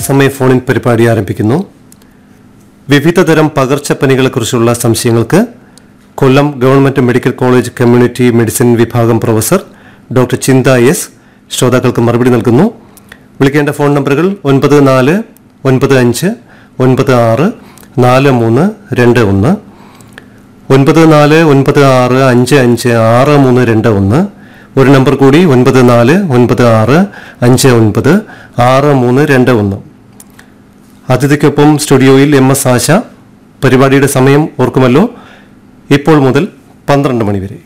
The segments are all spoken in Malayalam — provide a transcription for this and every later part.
തത്സമയ ഫോണിൻ പരിപാടി ആരംഭിക്കുന്നു വിവിധതരം പകർച്ചപ്പനികളെക്കുറിച്ചുള്ള സംശയങ്ങൾക്ക് Kollam government medical college community medicine വിഭാഗം പ്രൊഫസർ ഡോക്ടർ ചിന്ത എസ് ശ്രോതാക്കൾക്ക് മറുപടി നൽകുന്നു വിളിക്കേണ്ട ഫോൺ നമ്പറുകൾ ഒൻപത് നാല് ഒൻപത് അഞ്ച് ഒൻപത് ആറ് നാല് മൂന്ന് രണ്ട് ഒന്ന് ഒൻപത് നാല് ഒൻപത് ആറ് അഞ്ച് അഞ്ച് ആറ് മൂന്ന് രണ്ട് ഒന്ന് ഒരു നമ്പർ കൂടി ഒൻപത് നാല് ഒൻപത് ആറ് അഞ്ച് ഒൻപത് ആറ് മൂന്ന് രണ്ട് ഒന്ന് അതിഥിക്കൊപ്പം സ്റ്റുഡിയോയിൽ എം എസ് ആശ പരിപാടിയുടെ സമയം ഓർക്കുമല്ലോ ഇപ്പോൾ മുതൽ പന്ത്രണ്ട് മണി വരെ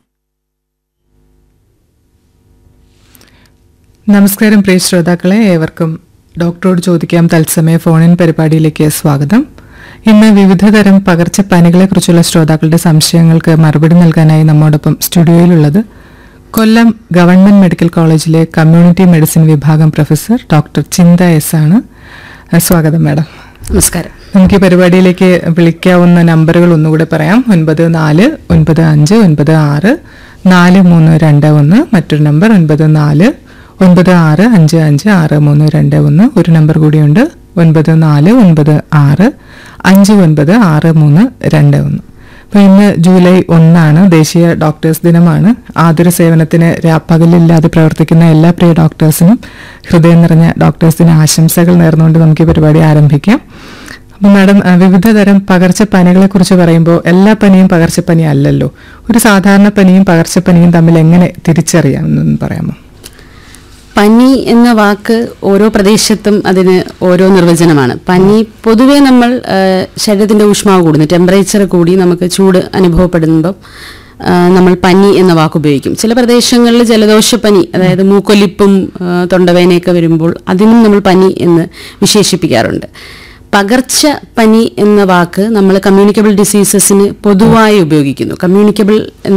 നമസ്കാരം പ്രിയ ശ്രോതാക്കളെ ഏവർക്കും ഡോക്ടറോട് ചോദിക്കാം തത്സമയ ഫോണിൻ പരിപാടിയിലേക്ക് സ്വാഗതം ഇന്ന് വിവിധതരം പകർച്ചപ്പനികളെക്കുറിച്ചുള്ള ശ്രോതാക്കളുടെ സംശയങ്ങൾക്ക് മറുപടി നൽകാനായി നമ്മോടൊപ്പം സ്റ്റുഡിയോയിലുള്ളത് കൊല്ലം ഗവൺമെന്റ് മെഡിക്കൽ കോളേജിലെ കമ്മ്യൂണിറ്റി മെഡിസിൻ വിഭാഗം പ്രൊഫസർ ഡോക്ടർ ചിന്ത എസ് ആണ് അഹ് സ്വാഗതം മാഡം നമസ്കാരം നമുക്ക് ഈ പരിപാടിയിലേക്ക് വിളിക്കാവുന്ന നമ്പറുകൾ ഒന്നുകൂടെ പറയാം ഒൻപത് നാല് ഒൻപത് അഞ്ച് ഒൻപത് ആറ് നാല് മൂന്ന് രണ്ട് ഒന്ന് മറ്റൊരു നമ്പർ ഒൻപത് നാല് ഒൻപത് ആറ് അഞ്ച് അഞ്ച് ആറ് മൂന്ന് രണ്ട് ഒന്ന് ഒരു നമ്പർ കൂടിയുണ്ട് ഒൻപത് നാല് ഒൻപത് ആറ് അഞ്ച് ഒൻപത് ആറ് മൂന്ന് രണ്ട് ഒന്ന് അപ്പോൾ ഇന്ന് ജൂലൈ ഒന്നാണ് ദേശീയ ഡോക്ടേഴ്സ് ദിനമാണ് ആതുര സേവനത്തിന് രാപ്പകലില്ലാതെ പ്രവർത്തിക്കുന്ന എല്ലാ പ്രിയ ഡോക്ടേഴ്സിനും ഹൃദയം നിറഞ്ഞ ഡോക്ടേഴ്സ് ദിന ആശംസകൾ നേർന്നുകൊണ്ട് നമുക്ക് ഈ പരിപാടി ആരംഭിക്കാം അപ്പം മാഡം അഹ് വിവിധ തരം പകർച്ചപ്പനികളെ കുറിച്ച് പറയുമ്പോൾ എല്ലാ പനിയും പകർച്ചപ്പനി അല്ലല്ലോ ഒരു സാധാരണ പനിയും പകർച്ചപ്പനിയും തമ്മിൽ എങ്ങനെ തിരിച്ചറിയാം എന്നൊന്ന് പറയാമോ പനി എന്ന വാക്ക് ഓരോ പ്രദേശത്തും അതിന് ഓരോ നിർവചനമാണ് പനി പൊതുവെ നമ്മൾ ആ, ശരീരത്തിന്റെ ഊഷ്മാവ് കൂടുന്നു ടെമ്പറേച്ചർ കൂടി നമുക്ക് ചൂട് അനുഭവപ്പെടുമ്പം ആ, നമ്മൾ പനി എന്ന വാക്ക് ഉപയോഗിക്കും ചില പ്രദേശങ്ങളിൽ ജലദോഷപ്പനി അതായത് മൂക്കൊലിപ്പും ആ, തൊണ്ടവേനയൊക്കെ വരുമ്പോൾ അതിനും നമ്മൾ പനി എന്ന് വിശേഷിപ്പിക്കാറുണ്ട് പകർച്ച പനി എന്ന വാക്ക് നമ്മൾ കമ്മ്യൂണിക്കബിൾ ഡിസീസസിന് പൊതുവായി ഉപയോഗിക്കുന്നു കമ്മ്യൂണിക്കബിൾ